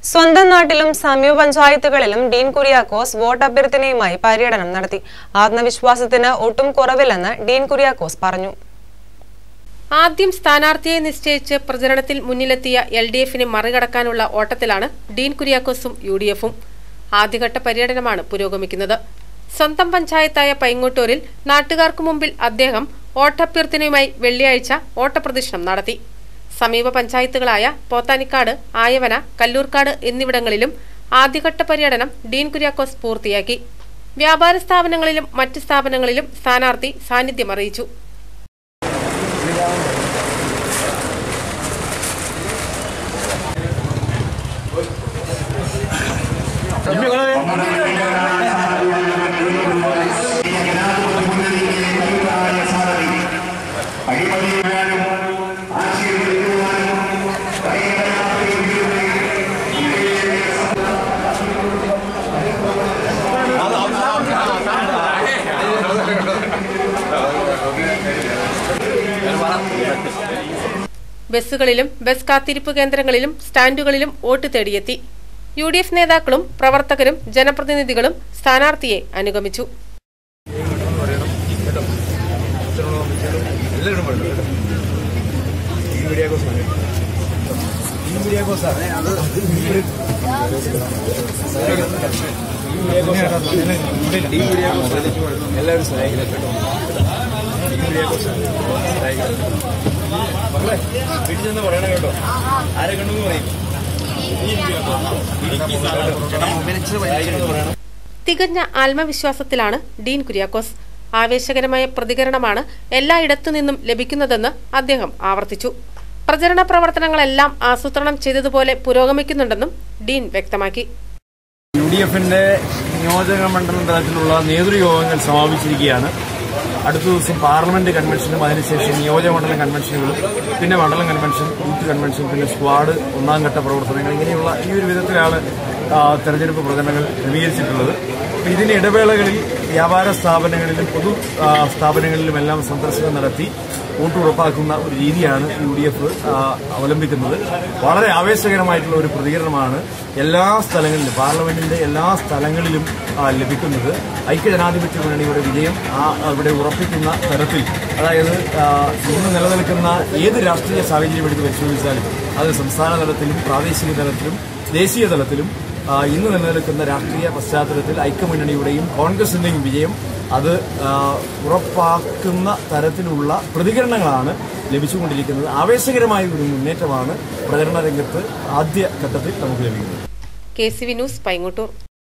സ്വന്തം നാട്ടിലും സമീപ പഞ്ചായത്തുകളിലും ഡീൻ കുര്യാക്കോസ് വോട്ടഭ്യർത്ഥനയുമായി പര്യടനം നടത്തി ആത്മവിശ്വാസത്തിന് ഒട്ടും കുറവില്ലെന്ന് ഡീൻ കുര്യാക്കോസ് പറഞ്ഞു ആദ്യം സ്ഥാനാർത്ഥിയെ നിശ്ചയിച്ച് പ്രചരണത്തിൽ മുന്നിലെത്തിയ എൽ ഡി എഫിനെ മറികടക്കാനുള്ള ഓട്ടത്തിലാണ് ഡീൻ കുര്യാക്കോസും യു ഡി എഫും ആദ്യഘട്ട പര്യടനമാണ് പുരോഗമിക്കുന്നത് സ്വന്തം പഞ്ചായത്തായ പൈങ്ങോട്ടൂരിൽ നാട്ടുകാർക്കു മുമ്പിൽ അദ്ദേഹം വോട്ടഭ്യർത്ഥനയുമായി വെള്ളിയാഴ്ച ഓട്ടപ്രദക്ഷിണം നടത്തി സമീപ പഞ്ചായത്തുകളായ പോത്താനിക്കാട് ആയവന കല്ലൂർക്കാട് എന്നിവിടങ്ങളിലും ആദ്യഘട്ട പര്യടനം ഡീൻ കുര്യാക്കോസ് പൂർത്തിയാക്കി വ്യാപാര സ്ഥാപനങ്ങളിലും മറ്റ് സ്ഥാപനങ്ങളിലും സ്ഥാനാർത്ഥി സാന്നിധ്യം അറിയിച്ചു അഴിമതിയാനും ആശീർവദിക്കുവാനും ബസ്സുകളിലും ബസ് കാത്തിരിപ്പ് കേന്ദ്രങ്ങളിലും സ്റ്റാൻഡുകളിലും വോട്ട് തേടിയെത്തി യു ഡി എഫ് നേതാക്കളും പ്രവർത്തകരും ജനപ്രതിനിധികളും സ്ഥാനാർത്ഥിയെ അനുഗമിച്ചു എല്ലാവരും സഹായിക്കണം കേട്ടോ വീട്ടിൽ നിന്ന് പറയണം കേട്ടോ ആരെ കണ്ടെന്ന് പറയും പറയണം തികഞ്ഞ ആത്മവിശ്വാസത്തിലാണ് ഡീൻ കുര്യാക്കോസ് ആവേശകരമായ പ്രതികരണമാണ് എല്ലായിടത്തു നിന്നും ലഭിക്കുന്നതെന്ന് അദ്ദേഹം ആവർത്തിച്ചു പ്രചരണ പ്രവർത്തനങ്ങളെല്ലാം ആസൂത്രണം ചെയ്തതുപോലെ പുരോഗമിക്കുന്നുണ്ടെന്നും ഡീൻ വ്യക്തമാക്കി യു ഡി എഫിന്റെ നിയോജക മണ്ഡലം തലത്തിലുള്ള നേതൃയോഗങ്ങൾ സമാപിച്ചിരിക്കുകയാണ് അടുത്ത ദിവസം പാർലമെന്റ് കൺവെൻഷനും അതിനുശേഷം നിയോജക മണ്ഡലം കൺവെൻഷനുകളും പിന്നെ മണ്ഡലം കൺവെൻഷൻ ബൂത്ത് കൺവെൻഷൻ പിന്നെ സ്ക്വാഡ് ഒന്നാം ഘട്ട പ്രവർത്തനങ്ങൾ ഇങ്ങനെയുള്ള ഈ ഒരു വിധത്തിലാണ് ആ, തെരഞ്ഞെടുപ്പ് പ്രചരണങ്ങൾ ക്രമീകരിച്ചിട്ടുള്ളത് അപ്പോൾ ഇതിന് ഇടവേളകളിൽ വ്യാപാര സ്ഥാപനങ്ങളിലും പൊതു ആ, സ്ഥാപനങ്ങളിലുമെല്ലാം സന്ദർശനം നടത്തി വോട്ട് ഉറപ്പാക്കുന്ന ഒരു രീതിയാണ് യു ഡി എഫ് അവലംബിക്കുന്നത് വളരെ ആവേശകരമായിട്ടുള്ള ഒരു പ്രതികരണമാണ് എല്ലാ സ്ഥലങ്ങളിലും പാർലമെന്റിന്റെ എല്ലാ സ്ഥലങ്ങളിലും ആ, ലഭിക്കുന്നത് ഐക്യജനാധിപത്യ മുന്നണിയുടെ വിജയം ആ അവിടെ ഉറപ്പിക്കുന്ന തരത്തിൽ അതായത് ആ, ഇന്ന് നിലനിൽക്കുന്ന ഏത് രാഷ്ട്രീയ സാഹചര്യം എടുത്ത് പരിശോധിച്ചാലും അത് സംസ്ഥാന തലത്തിലും പ്രാദേശിക തലത്തിലും ദേശീയ തലത്തിലും ആ, ഇന്ന് നിലനിൽക്കുന്ന രാഷ്ട്രീയ പശ്ചാത്തലത്തിൽ ഐക്യമുന്നണിയുടെയും കോൺഗ്രസിന്റെയും വിജയം അത് ആ, ഉറപ്പാക്കുന്ന തരത്തിലുള്ള പ്രതികരണങ്ങളാണ് ലഭിച്ചുകൊണ്ടിരിക്കുന്നത് ആവേശകരമായ ഒരു മുന്നേറ്റമാണ് പ്രചരണ രംഗത്ത് ആദ്യ ഘട്ടത്തിൽ നമുക്ക് ലഭിക്കുന്നത് K C V news Paingottoor